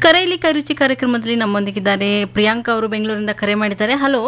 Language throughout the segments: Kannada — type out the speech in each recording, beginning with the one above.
ಕರೆಯಲ್ಲಿ ಕೈರುಚಿ ಕಾರ್ಯಕ್ರಮದಲ್ಲಿ ನಮ್ಮೊಂದಿಗಿದ್ದಾರೆ ಪ್ರಿಯಾಂಕಾ ಅವರು ಬೆಂಗಳೂರಿಂದ ಕರೆ ಮಾಡಿದ್ದಾರೆ ಹಲೋ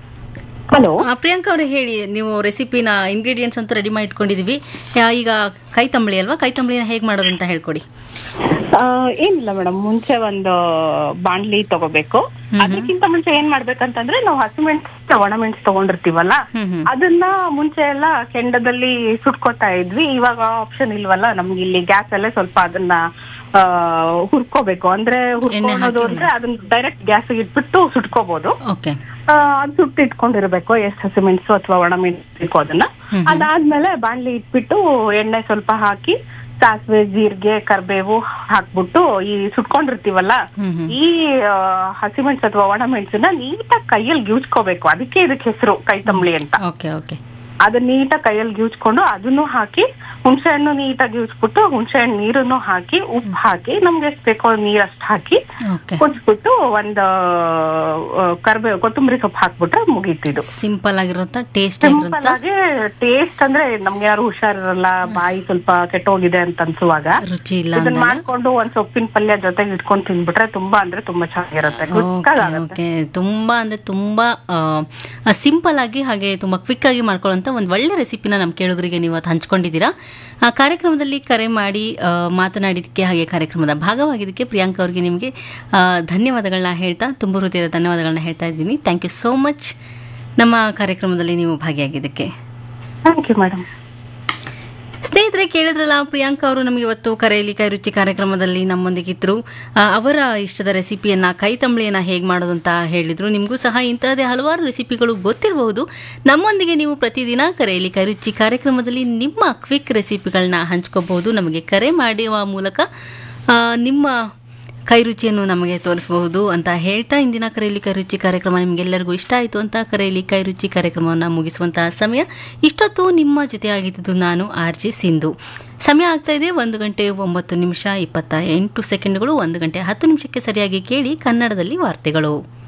ಹಲೋ ಆ, ಪ್ರಿಯಾಂಕಾ ಅವರೇ ಹೇಳಿ ನೀವು ರೆಸಿಪಿನ ಇಂಗ್ರೀಡಿಯೆಂಟ್ಸ್ ಅಂತ ರೆಡಿ ಮಾಡಿ ಇಟ್ಕೊಂಡಿದೀವಿ ಯಾ- ಈಗ ಕೈ ತಂಬಳಿ ಅಲ್ವಾ ಕೈ ತಂಬಳಿನ ಹೇಗೆ ಮಾಡೋದು ಅಂತ ಹೇಳ್ಕೊಡಿ ಆ, ಏನಿಲ್ಲ ಮೇಡಮ್ ಮುಂಚೆ ಒಂದು ಬಾಣ್ಲಿ ತಗೋಬೇಕು ಅದಕ್ಕಿಂತ ಮುಂಚೆ ಏನ್ ಮಾಡ್ಬೇಕಂತಂದ್ರೆ ನಾವು ಹಸಿಮೆಣಸು ಒಣಮೆಣಸು ತಗೊಂಡಿರ್ತೀವಲ್ಲ ಹ್ಮ್ ಹ್ಮ್ ಅದನ್ನ ಮುಂಚೆ ಎಲ್ಲ ಕೆಂಡದಲ್ಲಿ ಸುಟ್ಕೋತಾ ಇದ್ವಿ ಇವಾಗ ಆಪ್ಷನ್ ಇಲ್ವಲ್ಲ ನಮ್ಗೆ ಇಲ್ಲಿ ಗ್ಯಾಸ್ ಅಲ್ಲೇ ಸ್ವಲ್ಪ ಅದನ್ನ ಆ, ಹುರ್ಕೋಬೇಕು ಅಂದ್ರೆ ಹುರ್ಕೊಳ್ಳೋದು ಅಂದ್ರೆ ಅದನ್ನ ಡೈರೆಕ್ಟ್ ಗ್ಯಾಸ್ ಇಟ್ಬಿಟ್ಟು ಸುಟ್ಕೋಬಹುದು ಓಕೆ ಆ, ಅದ್ ಸುಟ್ಟು ಇಟ್ಕೊಂಡಿರ್ಬೇಕು ಎಷ್ಟ್ ಹಸಿಮೆಣಸು ಅಥವಾ ಒಣಮೆಣಸು ಅದನ್ನ ಅದಾದ್ಮೇಲೆ ಬಾಣ್ಲಿ ಇಟ್ಬಿಟ್ಟು ಎಣ್ಣೆ ಸ್ವಲ್ಪ ಹಾಕಿ ಸಾಸಿವೆ ಜೀರಿಗೆ ಕರ್ಬೇವು ಹಾಕ್ಬಿಟ್ಟು ಈ ಸುಟ್ಕೊಂಡಿರ್ತೀವಲ್ಲ ಹ್ಮ್ ಹ್ಮ್ ಈ ಆ, ಹಸಿಮೆಣಸು ಅಥವಾ ಒಣಮೆಣಸನ್ನ ನೀಟಾಗಿ ಕೈಯಲ್ಲಿ ಗಿವ್ಚ್ಕೋಬೇಕು ಅದಕ್ಕೆ ಇದಕ್ಕೆ ಹೆಸರು ಕೈ ತಂಬಳಿ ಅಂತ ಓಕೆ ಓಕೆ ಅದನ್ನ ನೀಟಾಗಿ ಕೈಯಲ್ಲಿ ಗಿವ್ಚ್ಕೊಂಡು ಅದನ್ನು ಹಾಕಿ ಹುಣಸೆ ಹಣ್ಣು ನೀಟಾಗಿ ಗಿವ್ಚ್ಬಿಟ್ಟು ಹುಣಸೆ ಹಣ್ಣು ನೀರನ್ನು ಹಾಕಿ ಉಪ್ಪು ಹಾಕಿ ನಮ್ಗೆ ಎಷ್ಟು ಬೇಕೋ ನೀರ್ ಅಷ್ಟು ಹಾಕಿ ಓಕೆ ಕುದಿಸ್ಬಿಟ್ಟು ಒಂದ್ ಕರ್ಬೇ ಕೊತ್ತಂಬರಿ ಸೊಪ್ಪು ಹಾಕ್ಬಿಟ್ರೆ ಮುಗೀತಿದು ಸಿಂಪಲ್ ಆಗಿರುವಂತ ಟೇಸ್ಟ್ ಸಿಂಪಲ್ ಆಗಿರುವಂತ ಆಗಿ ಟೇಸ್ಟ್ ಅಂದ್ರೆ ನಮ್ಗೆ ಯಾರು ಹುಷಾರಿರಲ್ಲ ಬಾಯಿ ಸ್ವಲ್ಪ ಕೆಟ್ಟೋಗಿದೆ ಅಂತ ಅನ್ಸುವಾಗ ರುಚಿ ಇಲ್ಲ ಇದನ್ನ ಅಂದಾಗ ಮಾಡ್ಕೊಂಡು ಒಂದ್ ಸೊಪ್ಪಿನ ಪಲ್ಯ ಜೊತೆಗೆ ಇಟ್ಕೊಂಡು ತಿನ್ಬಿಟ್ರೆ ತುಂಬಾ ಅಂದ್ರೆ ತುಂಬಾ ಚೆನ್ನಾಗಿರುತ್ತೆ ಓಕೆ ಕುಚ್ಕಾಗುತ್ತೆ ಓಕೆ ತುಂಬಾ ಅಂದ್ರೆ ತುಂಬಾ ಸಿಂಪಲ್ ಆಗಿ ಹಾಗೆ ತುಂಬಾ ಕ್ವಿಕ್ ಆಗಿ ಮಾಡ್ಕೊಳ್ಳುವಂತ ಒಂದು ಒಳ್ಳೆ ರೆಸಿಪಿನ ನಮ್ಮ ಕೇಳುಗರಿಗೆ ನೀವು ಇವತ್ತು ಹಂಚ್ಕೊಂಡಿದ್ದೀರಾ ಆ ಕಾರ್ಯಕ್ರಮದಲ್ಲಿ ಕರೆ ಮಾಡಿ ಆ, ಮಾತನಾಡಿದ್ದಕ್ಕೆ ಹಾಗೆ ಕಾರ್ಯಕ್ರಮದ ಭಾಗವಾಗಿದ್ದಕ್ಕೆ ಪ್ರಿಯಾಂಕಾ ಅವರಿಗೆ ನಿಮಗೆ ಆ, ಧನ್ಯವಾದಗಳನ್ನ ಹೇಳ್ತಾ ತುಂಬ ಹೃದಯದ ಧನ್ಯವಾದಗಳನ್ನ ಹೇಳ್ತಾ ಇದ್ದೀನಿ ಥ್ಯಾಂಕ್ ಯು ಸೋ ಮಚ್ ನಮ್ಮ ಕಾರ್ಯಕ್ರಮದಲ್ಲಿ ನೀವು ಭಾಗಿಯಾಗಿದ್ದಕ್ಕೆ ಥ್ಯಾಂಕ್ ಯು ಮೇಡಮ್ ಸ್ನೇಹಿತರೆ ಕೇಳಿದ್ರಲ್ಲ ಪ್ರಿಯಾಂಕಾ ಅವರು ನಮಗೆ ಇವತ್ತು ಕರೆಯಲ್ಲಿ ಕೈ ರುಚಿ ಕಾರ್ಯಕ್ರಮದಲ್ಲಿ ನಮ್ಮೊಂದಿಗಿದ್ರು ಆ, ಅವರ ಇಷ್ಟದ ರೆಸಿಪಿಯನ್ನ ಕೈ ತಂಬಳಿಯನ್ನ ಹೇಗೆ ಮಾಡೋದು ಅಂತ ಹೇಳಿದ್ರು ನಿಮಗೂ ಸಹ ಇಂತಹದೇ ಹಲವಾರು ರೆಸಿಪಿಗಳು ಗೊತ್ತಿರಬಹುದು ನಮ್ಮೊಂದಿಗೆ ನೀವು ಪ್ರತಿದಿನ ಕರೆಯಲ್ಲಿ ಕೈ ರುಚಿ ಕಾರ್ಯಕ್ರಮದಲ್ಲಿ ನಿಮ್ಮ ಕ್ವಿಕ್ ರೆಸಿಪಿಗಳನ್ನ ಹಂಚ್ಕೋಬಹುದು ನಮಗೆ ಕರೆ ಮಾಡುವ ಮೂಲಕ ಆ, ನಿಮ್ಮ ಕೈ ರುಚಿಯನ್ನು ನಮಗೆ ತೋರಿಸಬಹುದು ಅಂತ ಹೇಳ್ತಾ ಇಂದಿನ ಕರೆಯಲ್ಲಿ ಕೈ ರುಚಿ ಕಾರ್ಯಕ್ರಮ ನಿಮಗೆಲ್ಲರಿಗೂ ಇಷ್ಟ ಆಯಿತು ಅಂತ ಕರೆಯಲ್ಲಿ ಕೈ ರುಚಿ ಕಾರ್ಯಕ್ರಮವನ್ನು ಮುಗಿಸುವಂತಹ ಸಮಯ ಇಷ್ಟೊತ್ತು ನಿಮ್ಮ ಜೊತೆ ಆಗಿದ್ದು ನಾನು ಆರ್ ಜೆ ಸಿಂಧು ಸಮಯ ಆಗ್ತಾ ಇದೆ ಒಂದು ಗಂಟೆ ಒಂಬತ್ತು ನಿಮಿಷ ಇಪ್ಪತ್ತ ಎಂಟು ಸೆಕೆಂಡ್ಗಳು ಒಂದು ಗಂಟೆ ಹತ್ತು ನಿಮಿಷಕ್ಕೆ ಸರಿಯಾಗಿ ಕೇಳಿ ಕನ್ನಡದಲ್ಲಿ ವಾರ್ತೆಗಳು